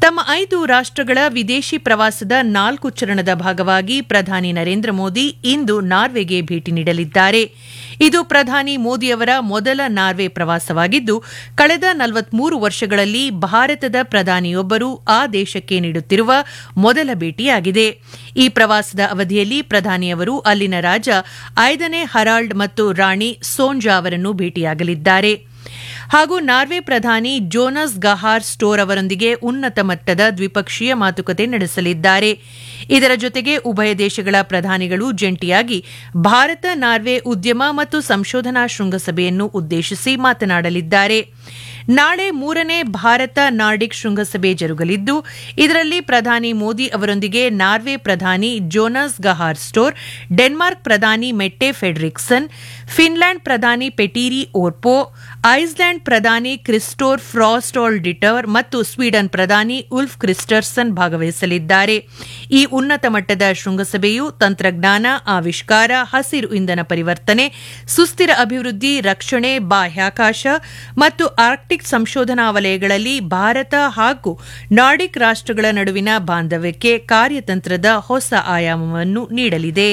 ತಮ್ಮ ಐದು ರಾಷ್ಟ್ರಗಳ ವಿದೇಶಿ ಪ್ರವಾಸದ ನಾಲ್ಕು ಚರಣದ ಭಾಗವಾಗಿ ಪ್ರಧಾನಿ ನರೇಂದ್ರ ಮೋದಿ ಇಂದು ನಾರ್ವೆಗೆ ಭೇಟಿ ನೀಡಲಿದ್ದಾರೆ ಇದು ಪ್ರಧಾನಿ ಮೋದಿಯವರ ಮೊದಲ ನಾರ್ವೆ ಪ್ರವಾಸವಾಗಿದ್ದು ಕಳೆದ ನಲವತ್ಮೂರು ವರ್ಷಗಳಲ್ಲಿ ಭಾರತದ ಪ್ರಧಾನಿಯೊಬ್ಬರು ಆ ದೇಶಕ್ಕೆ ನೀಡುತ್ತಿರುವ ಮೊದಲ ಭೇಟಿಯಾಗಿದೆ ಈ ಪ್ರವಾಸದ ಅವಧಿಯಲ್ಲಿ ಪ್ರಧಾನಿಯವರು ಅಲ್ಲಿನ ರಾಜ ಐದನೇ ಹರಾಲ್ಡ್ ಮತ್ತು ರಾಣಿ ಸೋಂಜಾ ಅವರನ್ನು ಭೇಟಿಯಾಗಲಿದ್ದಾರೆ ಹಾಗೂ ನಾರ್ವೆ ಪ್ರಧಾನಿ ಜೋನಸ್ ಗಹಾರ್ ಸ್ಟೋರ್ ಅವರೊಂದಿಗೆ ಉನ್ನತ ಮಟ್ಟದ ದ್ವಿಪಕ್ಷೀಯ ಮಾತುಕತೆ ನಡೆಸಲಿದ್ದಾರೆ ಇದರ ಜೊತೆಗೆ ಉಭಯ ದೇಶಗಳ ಪ್ರಧಾನಿಗಳು ಜಂಟಿಯಾಗಿ ಭಾರತ ನಾರ್ವೆ ಉದ್ಯಮ ಮತ್ತು ಸಂಶೋಧನಾ ಶೃಂಗಸಭೆಯನ್ನು ಉದ್ದೇಶಿಸಿ ಮಾತನಾಡಲಿದ್ದಾರೆ ನಾಳೆ ಮೂರನೇ ಭಾರತ ನಾರ್ಡಿಕ್ ಶೃಂಗಸಭೆ ಜರುಗಲಿದ್ದು ಇದರಲ್ಲಿ ಪ್ರಧಾನಿ ಮೋದಿ ಅವರೊಂದಿಗೆ ನಾರ್ವೆ ಪ್ರಧಾನಿ ಜೋನಸ್ ಗಹಾರ್ ಸ್ಟೋರ್ ಡೆನ್ಮಾರ್ಕ್ ಪ್ರಧಾನಿ ಮೆಟ್ಟೆ ಫೆಡ್ರಿಕ್ಸನ್ ಫಿನ್ಲ್ಯಾಂಡ್ ಪ್ರಧಾನಿ ಪೆಟೀರಿ ಓರ್ಪೋ ಐಸ್ಲ್ಯಾಂಡ್ ಪ್ರಧಾನಿ ಕ್ರಿಸ್ಟೋರ್ ಫ್ರಾಸ್ಟಾಲ್ ಡಿಟರ್ ಮತ್ತು ಸ್ವೀಡನ್ ಪ್ರಧಾನಿ ಉಲ್ಫ್ ಕ್ರಿಸ್ಟರ್ಸನ್ ಭಾಗವಹಿಸಲಿದ್ದಾರೆ ಈ ಉನ್ನತ ಮಟ್ಟದ ಶೃಂಗಸಭೆಯು ತಂತ್ರಜ್ಞಾನ ಆವಿಷ್ಕಾರ ಹಸಿರು ಇಂಧನ ಪರಿವರ್ತನೆ ಸುಸ್ಥಿರ ಅಭಿವೃದ್ಧಿ ರಕ್ಷಣೆ ಬಾಹ್ಯಾಕಾಶ ಮತ್ತು ಆರ್ಕ್ಟಿಕ್ ಸಂಶೋಧನಾ ವಲಯಗಳಲ್ಲಿ ಭಾರತ ಹಾಗೂ ನಾರ್ಡಿಕ್ ರಾಷ್ಟ್ರಗಳ ನಡುವಿನ ಬಾಂಧವ್ಯಕ್ಕೆ ಕಾರ್ಯತಂತ್ರದ ಹೊಸ ಆಯಾಮವನ್ನು ನೀಡಲಿದೆ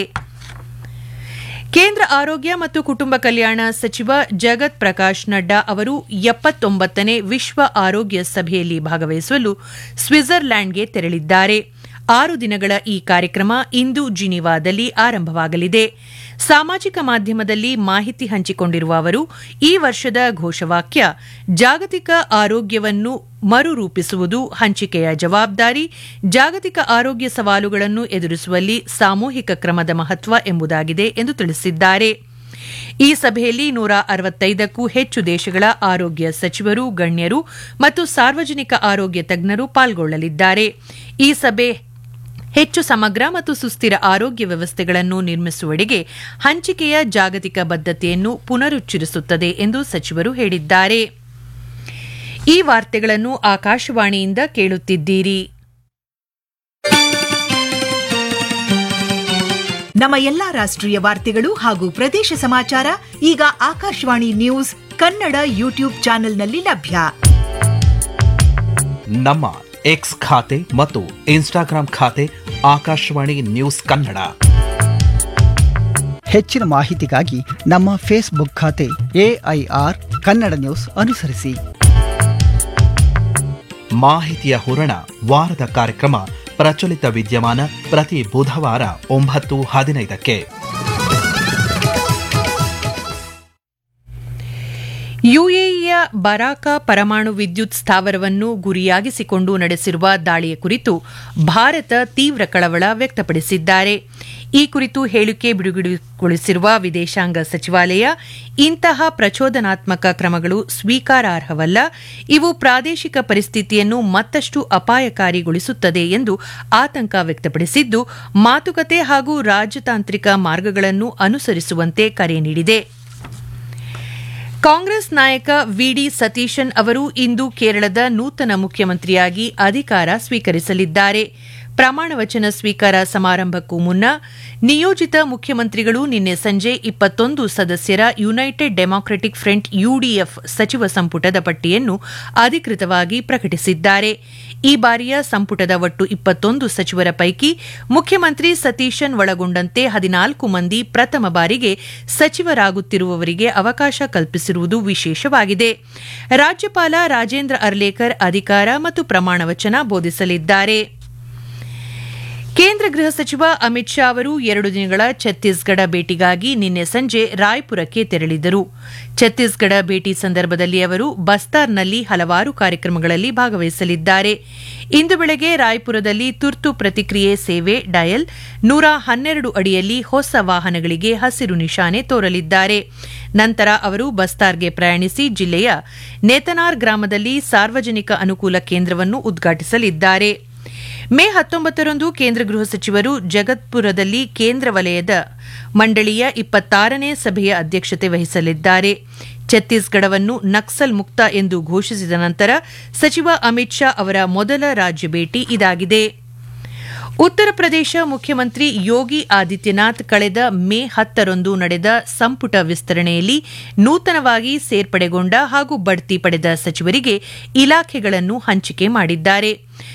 ಕೇಂದ್ರ ಆರೋಗ್ಯ ಮತ್ತು ಕುಟುಂಬ ಕಲ್ಯಾಣ ಸಚಿವ ಜಗತ್ ಪ್ರಕಾಶ್ ನಡ್ಡಾ ಅವರು ಎಪ್ಪತ್ತೊಂಬತ್ತನೇ ವಿಶ್ವ ಆರೋಗ್ಯ ಸಭೆಯಲ್ಲಿ ಭಾಗವಹಿಸಲು ಸ್ವಿಟ್ಜರ್ಲ್ಯಾಂಡ್ಗೆ ತೆರಳಿದ್ದಾರೆ ಆರು ದಿನಗಳ ಈ ಕಾರ್ಯಕ್ರಮ ಇಂದು ಜಿನಿವಾದಲ್ಲಿ ಆರಂಭವಾಗಲಿದೆ ಸಾಮಾಜಿಕ ಮಾಧ್ಯಮದಲ್ಲಿ ಮಾಹಿತಿ ಹಂಚಿಕೊಂಡಿರುವ ಅವರು ಈ ವರ್ಷದ ಘೋಷವಾಕ್ಯ ಜಾಗತಿಕ ಆರೋಗ್ಯವನ್ನು ಮರುರೂಪಿಸುವುದು ಹಂಚಿಕೆಯ ಜವಾಬ್ದಾರಿ ಜಾಗತಿಕ ಆರೋಗ್ಯ ಸವಾಲುಗಳನ್ನು ಎದುರಿಸುವಲ್ಲಿ ಸಾಮೂಹಿಕ ಕ್ರಮದ ಮಹತ್ವ ಎಂಬುದಾಗಿದೆ ಎಂದು ತಿಳಿಸಿದ್ದಾರೆ ಈ ಸಭೆಯಲ್ಲಿ ನೂರ ಅರವತ್ತೈದಕ್ಕೂ ಹೆಚ್ಚು ದೇಶಗಳ ಆರೋಗ್ಯ ಸಚಿವರು ಗಣ್ಯರು ಮತ್ತು ಸಾರ್ವಜನಿಕ ಆರೋಗ್ಯ ತಜ್ಞರು ಪಾಲ್ಗೊಳ್ಳಲಿದ್ದಾರೆ ಈ ಸಭೆ ಹೆಚ್ಚು ಸಮಗ್ರ ಮತ್ತು ಸುಸ್ಥಿರ ಆರೋಗ್ಯ ವ್ಯವಸ್ಥೆಗಳನ್ನು ನಿರ್ಮಿಸುವಡೆಗೆ ಹಂಚಿಕೆಯ ಜಾಗತಿಕ ಬದ್ಧತೆಯನ್ನು ಪುನರುಚ್ಚರಿಸುತ್ತದೆ ಎಂದು ಸಚಿವರು ಹೇಳಿದ್ದಾರೆ ಈ ವಾರ್ತೆಗಳನ್ನು ಆಕಾಶವಾಣಿಯಿಂದ ಕೇಳುತ್ತಿದ್ದೀರಿ ನಮ್ಮ ಎಲ್ಲಾ ರಾಷ್ಟ್ರೀಯ ವಾರ್ತೆಗಳು ಹಾಗೂ ಪ್ರದೇಶ ಸಮಾಚಾರ ಈಗ ಆಕಾಶವಾಣಿ ನ್ಯೂಸ್ ಕನ್ನಡ ಯೂಟ್ಯೂಬ್ ಚಾನೆಲ್ನಲ್ಲಿ ಲಭ್ಯ ನಮ್ಮ ಎಕ್ಸ್ ಖಾತೆ ಮತ್ತು ಇನ್ಸ್ಟಾಗ್ರಾಂ ಖಾತೆ ಆಕಾಶವಾಣಿ ನ್ಯೂಸ್ ಕನ್ನಡ ಹೆಚ್ಚಿನ ಮಾಹಿತಿಗಾಗಿ ನಮ್ಮ ಫೇಸ್ಬುಕ್ ಖಾತೆ ಎಐಆರ್ ಕನ್ನಡ ನ್ಯೂಸ್ ಅನುಸರಿಸಿ ಮಾಹಿತಿಯ ಹೂರಣ ವಾರದ ಕಾರ್ಯಕ್ರಮ ಪ್ರಚಲಿತ ವಿದ್ಯಮಾನ ಪ್ರತಿ ಬುಧವಾರ ಒಂಬತ್ತು ಹದಿನೈದಕ್ಕೆ ಯುಎಇಯ ಬರಾಕ ಪರಮಾಣು ವಿದ್ಯುತ್ ಸ್ಥಾವರವನ್ನು ಗುರಿಯಾಗಿಸಿಕೊಂಡು ನಡೆಸಿರುವ ದಾಳಿಯ ಕುರಿತು ಭಾರತ ತೀವ್ರ ಕಳವಳ ವ್ಯಕ್ತಪಡಿಸಿದ್ದಾರೆ ಈ ಕುರಿತು ಹೇಳಿಕೆ ಬಿಡುಗಡೆಗೊಳಿಸಿರುವ ವಿದೇಶಾಂಗ ಸಚಿವಾಲಯ ಇಂತಹ ಪ್ರಚೋದನಾತ್ಮಕ ಕ್ರಮಗಳು ಸ್ವೀಕಾರಾರ್ಹವಲ್ಲ ಇವು ಪ್ರಾದೇಶಿಕ ಪರಿಸ್ಥಿತಿಯನ್ನು ಮತ್ತಷ್ಟು ಅಪಾಯಕಾರಿಗೊಳಿಸುತ್ತದೆ ಎಂದು ಆತಂಕ ವ್ಯಕ್ತಪಡಿಸಿದ್ದು ಮಾತುಕತೆ ಹಾಗೂ ರಾಜತಾಂತ್ರಿಕ ಮಾರ್ಗಗಳನ್ನು ಅನುಸರಿಸುವಂತೆ ಕರೆ ನೀಡಿದೆ ಕಾಂಗ್ರೆಸ್ ನಾಯಕ ವಿಡಿ ಸತೀಶನ್ ಅವರು ಇಂದು ಕೇರಳದ ನೂತನ ಮುಖ್ಯಮಂತ್ರಿಯಾಗಿ ಅಧಿಕಾರ ಸ್ವೀಕರಿಸಲಿದ್ದಾರೆ ಪ್ರಮಾಣ ವಚನ ಸ್ವೀಕಾರ ಸಮಾರಂಭಕ್ಕೂ ಮುನ್ನ ನಿಯೋಜಿತ ಮುಖ್ಯಮಂತ್ರಿಗಳು ನಿನ್ನೆ ಸಂಜೆ ಇಪ್ಪತ್ತೊಂದು ಸದಸ್ಯರ ಯುನೈಟೆಡ್ ಡೆಮಾಕ್ರೆಟಿಕ್ ಫ್ರಂಟ್ ಯುಡಿಎಫ್ ಸಚಿವ ಸಂಪುಟದ ಪಟ್ಟಿಯನ್ನು ಅಧಿಕೃತವಾಗಿ ಪ್ರಕಟಿಸಿದ್ದಾರೆ ಈ ಬಾರಿಯ ಸಂಪುಟದ ಒಟ್ಟು ಇಪ್ಪತ್ತೊಂದು ಸಚಿವರ ಪೈಕಿ ಮುಖ್ಯಮಂತ್ರಿ ಸತೀಶನ್ ಒಳಗೊಂಡಂತೆ ಹದಿನಾಲ್ಕು ಮಂದಿ ಪ್ರಥಮ ಬಾರಿಗೆ ಸಚಿವರಾಗುತ್ತಿರುವವರಿಗೆ ಅವಕಾಶ ಕಲ್ಪಿಸಿರುವುದು ವಿಶೇಷವಾಗಿದೆ ರಾಜ್ಯಪಾಲ ರಾಜೇಂದ್ರ ಅರ್ಲೇಕರ್ ಅಧಿಕಾರ ಮತ್ತು ಪ್ರಮಾಣ ವಚನ ಬೋಧಿಸಲಿದ್ದಾರೆ ಕೇಂದ್ರ ಗೃಹ ಸಚಿವ ಅಮಿತ್ ಶಾ ಅವರು ಎರಡು ದಿನಗಳ ಛತ್ತೀಸ್ಗಢ ಭೇಟಿಗಾಗಿ ನಿನ್ನೆ ಸಂಜೆ ರಾಯ್ಪುರಕ್ಕೆ ತೆರಳಿದರು ಛತ್ತೀಸ್ಗಢ ಭೇಟಿ ಸಂದರ್ಭದಲ್ಲಿ ಅವರು ಬಸ್ತಾರ್ನಲ್ಲಿ ಹಲವಾರು ಕಾರ್ಯಕ್ರಮಗಳಲ್ಲಿ ಭಾಗವಹಿಸಲಿದ್ದಾರೆ ಇಂದು ಬೆಳಗ್ಗೆ ರಾಯ್ಪುರದಲ್ಲಿ ತುರ್ತು ಪ್ರತಿಕ್ರಿಯೆ ಸೇವೆ ಡಯಲ್ ನೂರ ಹನ್ನೆರಡು ಅಡಿಯಲ್ಲಿ ಹೊಸ ವಾಹನಗಳಿಗೆ ಹಸಿರು ನಿಶಾನೆ ತೋರಲಿದ್ದಾರೆ ನಂತರ ಅವರು ಬಸ್ತಾರ್ಗೆ ಪ್ರಯಾಣಿಸಿ ಜಿಲ್ಲೆಯ ನೇತನಾರ್ ಗ್ರಾಮದಲ್ಲಿ ಸಾರ್ವಜನಿಕ ಅನುಕೂಲ ಕೇಂದ್ರವನ್ನು ಉದ್ಘಾಟಿಸಲಿದ್ದಾರೆ ಮೇ ಹತ್ತೊಂಬತ್ತರಂದು ಕೇಂದ್ರ ಗೃಹ ಸಚಿವರು ಜಗತ್ಪುರದಲ್ಲಿ ಕೇಂದ್ರ ವಲಯದ ಮಂಡಳಿಯ ಇಪ್ಪತ್ತಾರನೇ ಸಭೆಯ ಅಧ್ಯಕ್ಷತೆ ವಹಿಸಲಿದ್ದಾರೆ ಛತ್ತೀಸ್ಗಢವನ್ನು ನಕ್ಸಲ್ ಮುಕ್ತ ಎಂದು ಘೋಷಿಸಿದ ನಂತರ ಸಚಿವ ಅಮಿತ್ ಶಾ ಅವರ ಮೊದಲ ರಾಜ್ಯ ಭೇಟಿ ಇದಾಗಿದೆ ಉತ್ತರ ಪ್ರದೇಶ ಮುಖ್ಯಮಂತ್ರಿ ಯೋಗಿ ಆದಿತ್ಯನಾಥ್ ಕಳೆದ ಮೇ ಹತ್ತರಂದು ನಡೆದ ಸಂಪುಟ ವಿಸ್ತರಣೆಯಲ್ಲಿ ನೂತನವಾಗಿ ಸೇರ್ಪಡೆಗೊಂಡ ಹಾಗೂ ಬಡ್ತಿ ಪಡೆದ ಸಚಿವರಿಗೆ ಇಲಾಖೆಗಳನ್ನು ಹಂಚಿಕೆ ಮಾಡಿದ್ದಾರೆ